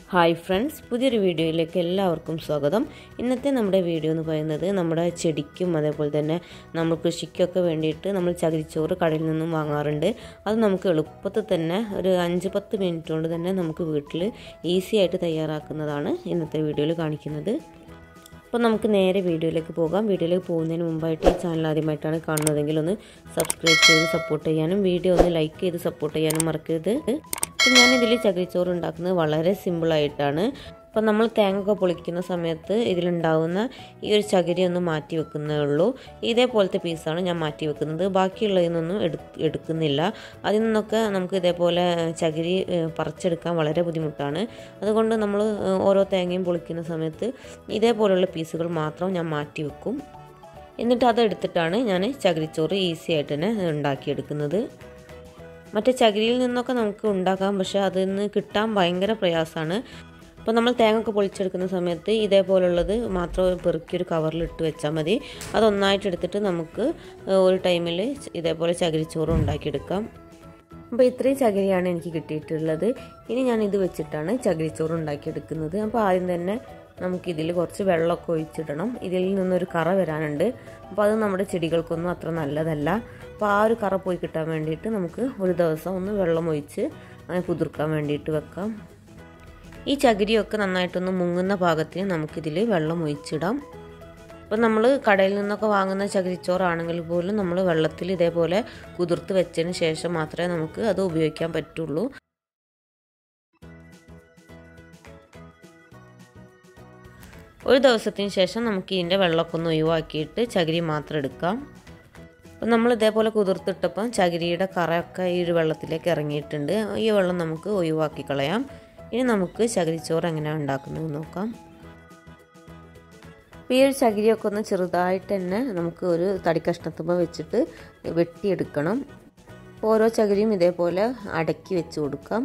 hi friends പുതിയൊരു വീഡിയോയിലേക്ക് എല്ലാവർക്കും സ്വാഗതം ഇന്നത്തെ നമ്മുടെ വീഡിയോ എന്ന് പറയുന്നത് നമ്മുടെ ചെടിക്കും അതേപോലെ തന്നെ നമ്മൾ കൃഷിക്കൊക്കെ വേണ്ടിയിട്ട് നമ്മൾ ചകിരിച്ചോറ് കടയിൽ നിന്നും വാങ്ങാറുണ്ട് അത് നമുക്ക് എളുപ്പത്തിൽ തന്നെ ഒരു അഞ്ച് പത്ത് മിനിറ്റ് കൊണ്ട് തന്നെ നമുക്ക് വീട്ടിൽ ഈസി ആയിട്ട് തയ്യാറാക്കുന്നതാണ് ഇന്നത്തെ വീഡിയോയിൽ കാണിക്കുന്നത് അപ്പോൾ നമുക്ക് നേരെ വീഡിയോയിലേക്ക് പോകാം വീഡിയോയിലേക്ക് പോകുന്നതിന് മുമ്പായിട്ട് ഈ ചാനൽ ആദ്യമായിട്ടാണ് കാണുന്നതെങ്കിൽ ഒന്ന് സബ്സ്ക്രൈബ് ചെയ്ത് സപ്പോർട്ട് ചെയ്യാനും വീഡിയോ ഒന്ന് ലൈക്ക് ചെയ്ത് സപ്പോർട്ട് ചെയ്യാനും മറക്കരുത് അപ്പം ഞാനിതിൽ ചകിരിച്ചോറ് ഉണ്ടാക്കുന്നത് വളരെ സിമ്പിളായിട്ടാണ് അപ്പം നമ്മൾ തേങ്ങ ഒക്കെ പൊളിക്കുന്ന സമയത്ത് ഇതിലുണ്ടാവുന്ന ഈ ഒരു ചകിരി ഒന്ന് മാറ്റി വെക്കുന്നേ ഉള്ളൂ ഇതേപോലത്തെ പീസാണ് ഞാൻ മാറ്റി വെക്കുന്നത് ബാക്കിയുള്ളതിൽ നിന്നൊന്നും എടു എടുക്കുന്നില്ല അതിൽ നിന്നൊക്കെ നമുക്ക് ഇതേപോലെ ചകിരി പറിച്ചെടുക്കാൻ വളരെ ബുദ്ധിമുട്ടാണ് അതുകൊണ്ട് നമ്മൾ ഓരോ തേങ്ങയും പൊളിക്കുന്ന സമയത്ത് ഇതേപോലെയുള്ള പീസുകൾ മാത്രം ഞാൻ മാറ്റി വെക്കും എന്നിട്ട് അതെടുത്തിട്ടാണ് ഞാൻ ചകിരിച്ചോറ് ഈസി ആയിട്ട് തന്നെ ഉണ്ടാക്കിയെടുക്കുന്നത് മറ്റേ ചകിരിയിൽ നിന്നൊക്കെ നമുക്ക് ഉണ്ടാക്കാം പക്ഷേ അതിൽ നിന്ന് കിട്ടാൻ ഭയങ്കര പ്രയാസമാണ് അപ്പോൾ നമ്മൾ തേങ്ങ ഒക്കെ പൊളിച്ചെടുക്കുന്ന സമയത്ത് ഇതേപോലുള്ളത് മാത്രം പെറുക്കി ഒരു കവറിൽ ഇട്ട് വെച്ചാൽ മതി അതൊന്നായിട്ട് എടുത്തിട്ട് നമുക്ക് ഒരു ടൈമിൽ ഇതേപോലെ ചകിരിച്ചോറ് ഉണ്ടാക്കിയെടുക്കാം അപ്പോൾ ഇത്രയും ചകിരിയാണ് എനിക്ക് കിട്ടിയിട്ടുള്ളത് ഇനി ഞാൻ ഇത് വെച്ചിട്ടാണ് ചകിരിച്ചോറ് ഉണ്ടാക്കിയെടുക്കുന്നത് അപ്പോൾ ആദ്യം തന്നെ നമുക്കിതിൽ കുറച്ച് വെള്ളമൊക്കെ ഒഴിച്ചിടണം ഇതിൽ നിന്നൊരു കറ വരാനുണ്ട് അപ്പോൾ അത് നമ്മുടെ ചെടികൾക്കൊന്നും അത്ര നല്ലതല്ല അപ്പോൾ ആ ഒരു കറ പോയി കിട്ടാൻ വേണ്ടിയിട്ട് നമുക്ക് ഒരു ദിവസം ഒന്ന് വെള്ളം ഒഴിച്ച് അങ്ങനെ കുതിർക്കാൻ വേണ്ടിയിട്ട് വെക്കാം ഈ ചകിരിയൊക്കെ നന്നായിട്ടൊന്ന് മുങ്ങുന്ന പാകത്തിന് നമുക്കിതിൽ വെള്ളം ഒഴിച്ചിടാം അപ്പം നമ്മൾ കടയിൽ നിന്നൊക്കെ വാങ്ങുന്ന ചകിരിച്ചോറാണെങ്കിൽ പോലും നമ്മൾ വെള്ളത്തിൽ ഇതേപോലെ കുതിർത്ത് വെച്ചതിന് ശേഷം മാത്രമേ നമുക്ക് അത് ഉപയോഗിക്കാൻ പറ്റുള്ളൂ ഒരു ദിവസത്തിന് ശേഷം നമുക്ക് ഇതിൻ്റെ വെള്ളമൊക്കെ ഒന്ന് ഒഴിവാക്കിയിട്ട് ചകിരി മാത്രം എടുക്കാം അപ്പം നമ്മൾ ഇതേപോലെ കുതിർത്തിട്ടപ്പം ചകിരിയുടെ കറയൊക്കെ ഈ ഒരു വെള്ളത്തിലേക്ക് ഇറങ്ങിയിട്ടുണ്ട് ഈ വെള്ളം നമുക്ക് ഒഴിവാക്കി കളയാം ഇനി നമുക്ക് ചകിരിച്ചോറ് എങ്ങനെയാണ് ഉണ്ടാക്കുന്നത് നോക്കാം അപ്പോൾ ഈ ഒരു ചകിരിയൊക്കെ ഒന്ന് ചെറുതായിട്ട് തന്നെ നമുക്ക് ഒരു തടിക്കഷ്ണത്തുമ്പോൾ വെച്ചിട്ട് വെട്ടിയെടുക്കണം ഓരോ ചകിരിയും ഇതേപോലെ അടക്കി വെച്ച് കൊടുക്കാം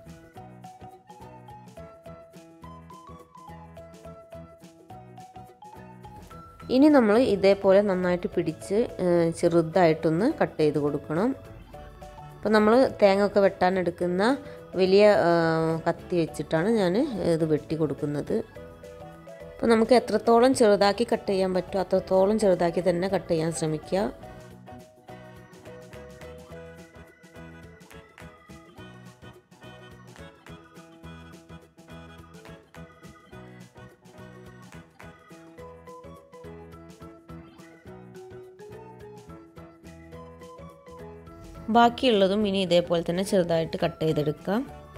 ഇനി നമ്മൾ ഇതേപോലെ നന്നായിട്ട് പിടിച്ച് ചെറുതായിട്ടൊന്ന് കട്ട് ചെയ്ത് കൊടുക്കണം അപ്പോൾ നമ്മൾ തേങ്ങ ഒക്കെ വെട്ടാൻ എടുക്കുന്ന വലിയ കത്തി വെച്ചിട്ടാണ് ഞാൻ ഇത് വെട്ടി കൊടുക്കുന്നത് അപ്പോൾ നമുക്ക് എത്രത്തോളം ചെറുതാക്കി കട്ട് ചെയ്യാൻ പറ്റുമോ അത്രത്തോളം ചെറുതാക്കി തന്നെ കട്ട് ചെയ്യാൻ ശ്രമിക്കുക ബാക്കിയുള്ളതും ഇനി ഇതേപോലെ തന്നെ ചെറുതായിട്ട് കട്ട് ചെയ്തെടുക്കാം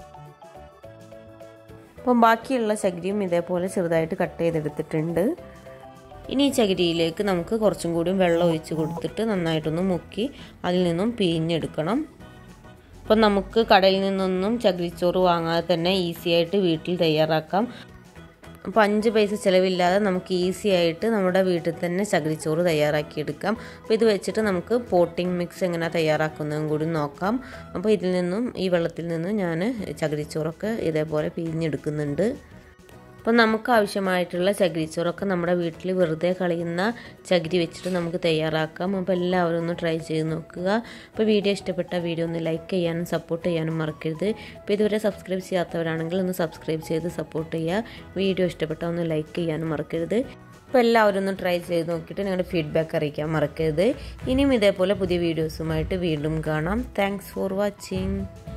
അപ്പം ബാക്കിയുള്ള ചകിരിയും ഇതേപോലെ ചെറുതായിട്ട് കട്ട് ചെയ്തെടുത്തിട്ടുണ്ട് ഇനി ഈ ചകിരിയിലേക്ക് നമുക്ക് കുറച്ചും കൂടി വെള്ളം ഒഴിച്ച് കൊടുത്തിട്ട് നന്നായിട്ടൊന്ന് മുക്കി അതിൽ നിന്നും പിഴിഞ്ഞെടുക്കണം അപ്പം നമുക്ക് കടയിൽ നിന്നൊന്നും ചകിരിച്ചോറ് വാങ്ങാതെ തന്നെ ഈസി ആയിട്ട് വീട്ടിൽ തയ്യാറാക്കാം അപ്പോൾ അഞ്ച് പൈസ ചിലവില്ലാതെ നമുക്ക് ഈസി ആയിട്ട് നമ്മുടെ വീട്ടിൽ തന്നെ ചകിരിച്ചോറ് തയ്യാറാക്കിയെടുക്കാം അപ്പോൾ ഇത് വെച്ചിട്ട് നമുക്ക് പോട്ടിംഗ് മിക്സ് എങ്ങനെ തയ്യാറാക്കുന്നതും കൂടി നോക്കാം അപ്പോൾ ഇതിൽ നിന്നും ഈ വെള്ളത്തിൽ നിന്നും ഞാൻ ചകിരിച്ചോറൊക്കെ ഇതേപോലെ പിഴിഞ്ഞെടുക്കുന്നുണ്ട് അപ്പോൾ നമുക്ക് ആവശ്യമായിട്ടുള്ള ചകിരിച്ചോറൊക്കെ നമ്മുടെ വീട്ടിൽ വെറുതെ കളയുന്ന ചകിരി വെച്ചിട്ട് നമുക്ക് തയ്യാറാക്കാം അപ്പോൾ എല്ലാവരും ഒന്ന് ട്രൈ ചെയ്ത് നോക്കുക അപ്പോൾ വീഡിയോ ഇഷ്ടപ്പെട്ട വീഡിയോ ഒന്ന് ലൈക്ക് ചെയ്യാനും സപ്പോർട്ട് ചെയ്യാനും മറക്കരുത് അപ്പോൾ ഇതുവരെ സബ്സ്ക്രൈബ് ചെയ്യാത്തവരാണെങ്കിൽ ഒന്ന് സബ്സ്ക്രൈബ് ചെയ്ത് സപ്പോർട്ട് ചെയ്യുക വീഡിയോ ഇഷ്ടപ്പെട്ട ഒന്ന് ലൈക്ക് ചെയ്യാനും മറക്കരുത് അപ്പോൾ എല്ലാവരും ഒന്ന് ട്രൈ ചെയ്ത് നോക്കിയിട്ട് നിങ്ങളുടെ ഫീഡ്ബാക്ക് അറിയിക്കാൻ മറക്കരുത് ഇനിയും ഇതേപോലെ പുതിയ വീഡിയോസുമായിട്ട് വീണ്ടും കാണാം താങ്ക്സ് ഫോർ വാച്ചിങ്